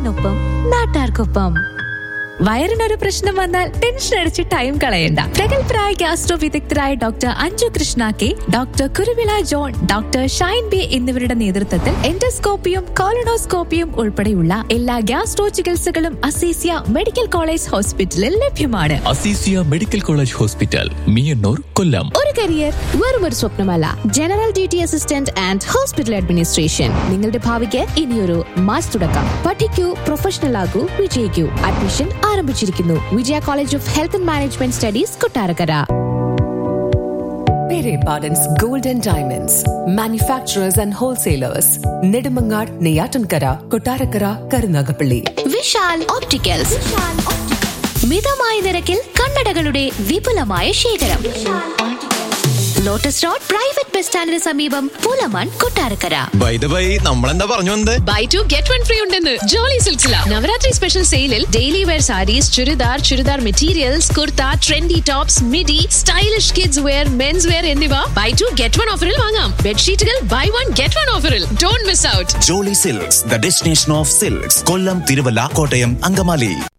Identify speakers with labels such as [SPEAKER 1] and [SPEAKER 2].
[SPEAKER 1] നാടിനൊപ്പം നാട്ടാർക്കൊപ്പം വയറിനൊരു പ്രശ്നം വന്നാൽ ടെൻഷൻ അടിച്ച് ടൈം കളയണ്ട പ്രഗത്ഭരായ ഗാസ്ട്രോ വിദഗ്ധരായ doctor Anju Krishna K doctor Kuruvila John doctor Shine B എന്നിവരുടെ നേതൃത്വത്തിൽ എൻഡോസ്കോപ്പിയും കോളനോസ്കോപ്പിയും ഉൾപ്പെടെയുള്ള എല്ലാ ഗാസ്ട്രോ ചികിത്സകളും അസീസിയ മെഡിക്കൽ കോളേജ് ഹോസ്പിറ്റലിൽ ലഭ്യമാണ്
[SPEAKER 2] Azeezia medical college hospital Meeyannoor Kollam
[SPEAKER 1] ഒരു കരിയർ വെറും ഒരു സ്വപ്നമല്ല general duty assistant and hospital administration നിങ്ങളുടെ ഭാവിക്ക് ഇനിയൊരു മാസ് തുടക്കം പഠിക്കൂ പ്രൊഫഷണൽ ആകൂ വിജയിക്കൂ അഡ്മിഷൻ ആരംഭിച്ചിരിക്കുന്നു Vijaya college of health and management studies Kottarakkara
[SPEAKER 3] Pere Pardon's Gold and Diamonds, manufacturers and wholesalers, Nedumangad, Neyatankara, Kotarakara, Karunagapalli.
[SPEAKER 1] Vishal opticals മിതമായ നിരക്കിൽ കണ്ണടകളുടെ വിപുലമായ ശേഖരം ലോട്ടസ് റോഡ് പ്രൈവറ്റ് ബസ് സ്റ്റാൻഡിന് സമീപം Pulamon Kottarakkara
[SPEAKER 4] by the by നമ്മളെന്താ പറഞ്ഞു വന്നത്
[SPEAKER 5] buy two get one free ഉണ്ടെന്ന് ജോളി സിൽസില നവരാത്രി സ്പെഷ്യൽ സെയിലിൽ daily wear sarees churidar churidar materials kurta trendy tops midi stylish kids wear men's wear എന്നിവ ബൈ ടു ഗെറ്റ് വൺ ഓഫറിൽ വാങ്ങാം ബെഡ്ഷീറ്റുകൾ ബൈ വൺ ഗെറ്റ് വൺ ഓഫറിൽ don't miss out
[SPEAKER 6] Jolly Silks the destination of silks Kollam Thiruvalla Kottayam Angamaly